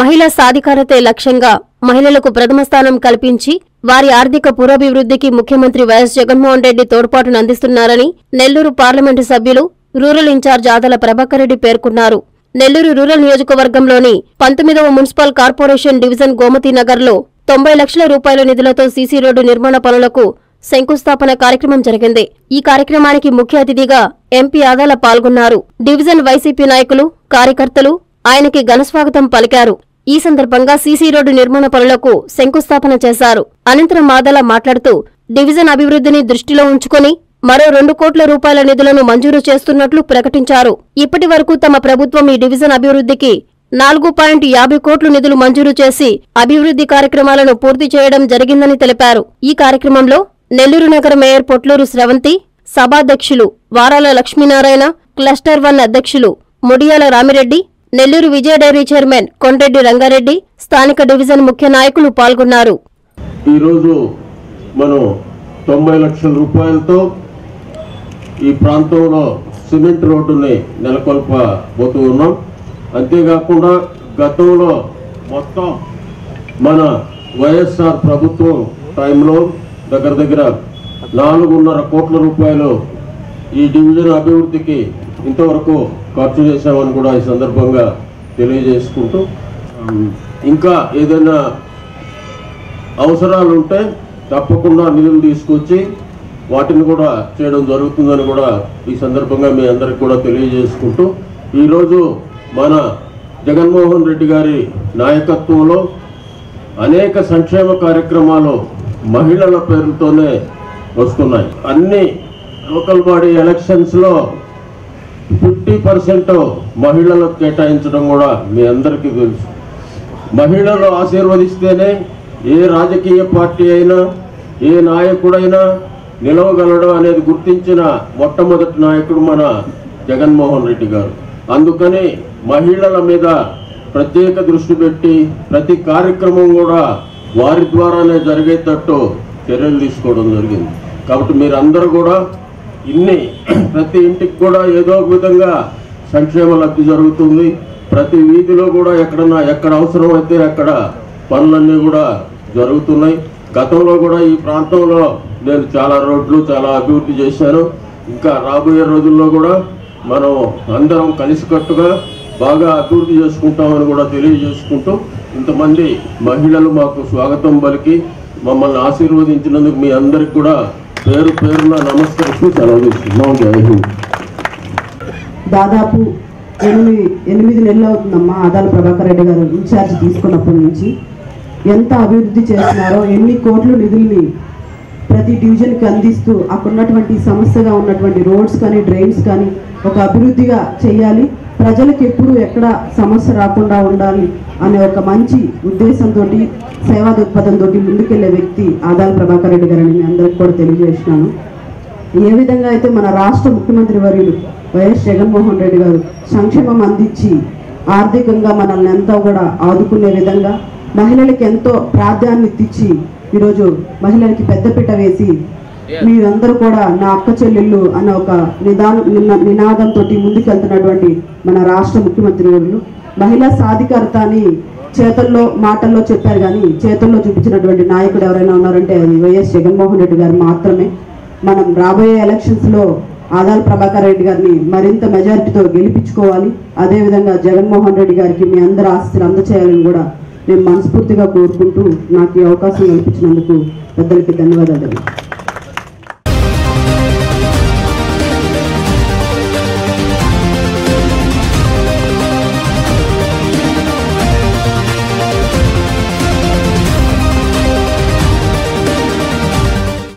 మహిళా సాధికారతే లక్ష్యంగా మహిళలకు ప్రథమ స్థానం కల్పించి వారి ఆర్థిక పురోభివృద్ధికి ముఖ్యమంత్రి వైఎస్ జగన్మోహన్ రెడ్డి తోడ్పాటును అందిస్తున్నారని నెల్లూరు పార్లమెంటు సభ్యులు రూరల్ ఇన్ఛార్జ్ ఆదల ప్రభాకర్ రెడ్డి పేర్కొన్నారు నెల్లూరు రూరల్ నియోజకవర్గంలోని పంతొమ్మిదవ మున్సిపల్ కార్పొరేషన్ డివిజన్ గోమతి నగర్లో తొంభై లక్షల రూపాయల నిధులతో సీసీ రోడ్డు నిర్మాణ పనులకు శంకుస్థాపన కార్యక్రమం జరిగింది ఈ కార్యక్రమానికి ముఖ్య అతిథిగా ఎంపీ ఆదాల పాల్గొన్నారు డివిజన్ వైసీపీ నాయకులు కార్యకర్తలు ఆయనకి ఘనస్వాగతం పలికారు ఈ సందర్భంగా సీసీ రోడ్డు నిర్మాణ పనులకు శంకుస్థాపన చేశారు అనంతరం ఆదాల మాట్లాడుతూ డివిజన్ అభివృద్ధిని దృష్టిలో ఉంచుకొని మరో రెండు కోట్ల రూపాయల నిధులను మంజూరు చేస్తున్నట్లు ప్రకటించారు ఇప్పటి వరకు తమ ప్రభుత్వం ఈ డివిజన్ అభివృద్ధికి నాలుగు పాయింట్ యాభై కోట్లు నిధులు మంజూరు చేసి అభివృద్ధి కార్యక్రమాలను పూర్తి చేయడం జరిగిందని తెలిపారు ఈ కార్యక్రమంలో నెల్లూరు నగర మేయర్ పొట్లూరు స్రవంతి సభాధ్యక్షులు వారాల లక్ష్మీనారాయణ క్లస్టర్ వన్ అధ్యక్షులు ముడియాల రామిరెడ్డి నెల్లూరు విజయ డైరీ చైర్మన్ కొండ్రెడ్డి రంగారెడ్డి స్థానిక డివిజన్ ముఖ్య నాయకులు పాల్గొన్నారు ఈరోజు మనం తొంభై లక్షల రూపాయలతో ఈ ప్రాంతంలో సిమెంట్ రోడ్డుని నెలకొల్పబోతూ ఉన్నాం అంతేకాకుండా గతంలో మొత్తం మన వైఎస్ఆర్ ప్రభుత్వం టైంలో దగ్గర దగ్గర నాలుగున్నర కోట్ల రూపాయలు ఈ డివిజన్ అభివృద్ధికి ఇంతవరకు ఖర్చు చేశామని కూడా ఈ సందర్భంగా తెలియజేసుకుంటూ ఉమ్, ఇంకా ఏదైనా అవసరాలు ఉంటే తప్పకుండా నిధులు తీసుకొచ్చి వాటిని కూడా చేయడం జరుగుతుందని కూడా ఈ సందర్భంగా మీ అందరికి కూడా తెలియజేసుకుంటూ ఈరోజు మన జగన్మోహన్ రెడ్డి గారి నాయకత్వంలో అనేక సంక్షేమ కార్యక్రమాలు మహిళల పేరుతోనే వస్తున్నాయి అన్ని లోకల్ బాడీ ఎలక్షన్స్లో ఫిఫ్టీ పర్సెంట్ మహిళలకు కేటాయించడం కూడా మీ అందరికీ తెలుసు మహిళలు ఆశీర్వదిస్తేనే ఏ రాజకీయ పార్టీ అయినా ఏ నాయకుడైనా నిలవగలడు అనేది గుర్తించిన మొట్టమొదటి నాయకుడు మన జగన్మోహన్ రెడ్డి గారు అందుకని మహిళల మీద ప్రత్యేక దృష్టి పెట్టి ప్రతి కార్యక్రమం కూడా వారి ద్వారానే జరిగేటట్టు చర్యలు తీసుకోవడం జరిగింది కాబట్టి మీరందరూ కూడా ఇన్ని ప్రతి ఇంటికి కూడా ఏదో ఒక విధంగా సంక్షేమ లబ్ధి జరుగుతుంది ప్రతి వీధిలో కూడా ఎక్కడన్నా ఎక్కడ అవసరం అయితే అక్కడ పనులన్నీ కూడా జరుగుతున్నాయి గతంలో కూడా ఈ ప్రాంతంలో నేను చాలా రోడ్లు చాలా అభివృద్ధి చేశాను ఇంకా రాబోయే రోజుల్లో కూడా మనం అందరం కలిసికట్టుగా బాగా అభివృద్ధి చేసుకుంటామని కూడా తెలియజేసుకుంటూ ఇంతమంది మహిళలు మాకు స్వాగతం పలికి మమ్మల్ని ఆశీర్వదించినందుకు మీ అందరికి కూడా పేరు పేరున నమస్కరిస్తూ సెలవు తీసుకున్నాం జై హింద్ దాదాపు ఎనిమిది ఎనిమిది నెలలు అవుతుందమ్మా ఆదాల ప్రభాకర్ రెడ్డి గారు ఇన్ఛార్జ్ తీసుకున్నప్పటి నుంచి ఎంత అభివృద్ధి చేస్తున్నారో ఎన్ని కోట్ల నిధుల్ని ప్రతి డివిజన్కి అందిస్తూ అక్కడ ఉన్నటువంటి సమస్యగా ఉన్నటువంటి రోడ్స్ కానీ డ్రైన్స్ కానీ ఒక అభివృద్ధిగా చేయాలి ప్రజలకు ఎప్పుడు ఎక్కడ సమస్య రాకుండా ఉండాలి అనే ఒక మంచి ఉద్దేశంతో సేవా దృక్పథంతో ముందుకెళ్లే వ్యక్తి ఆదాల ప్రభాకర్ రెడ్డి గారని మీ అందరికి కూడా తెలియజేస్తున్నాను ఏ విధంగా అయితే మన రాష్ట్ర ముఖ్యమంత్రి వర్యులు వైఎస్ జగన్మోహన్ రెడ్డి గారు సంక్షేమం అందించి ఆర్థికంగా మనల్ని ఎంతో కూడా ఆదుకునే విధంగా మహిళలకు ఎంతో ప్రాధాన్యత ఇచ్చి ఈరోజు మహిళలకి పెద్దపీట వేసి మీరందరూ కూడా నా అక్క చెల్లెళ్ళు అన్న ఒక నిదాన నిన- నినాదంతో ముందుకెళ్తున్నటువంటి మన రాష్ట్ర ముఖ్యమంత్రి వర్యులు మహిళా సాధికారత అని చేతల్లో మాటల్లో చెప్పారు కానీ చేతుల్లో చూపించినటువంటి నాయకుడు ఎవరైనా ఉన్నారంటే అది వైఎస్ జగన్మోహన్ రెడ్డి గారు మాత్రమే మనం రాబోయే ఎలక్షన్స్ లో ఆదాల ప్రభాకర్ రెడ్డి గారిని మరింత మెజారిటీతో గెలిపించుకోవాలి అదేవిధంగా జగన్మోహన్ రెడ్డి గారికి మీ అందరి ఆస్తులు అందచేయాలని కూడా నేను మనస్ఫూర్తిగా కోరుకుంటూ నాకు ఈ అవకాశం కల్పించినందుకు పెద్దలకి ధన్యవాదాలు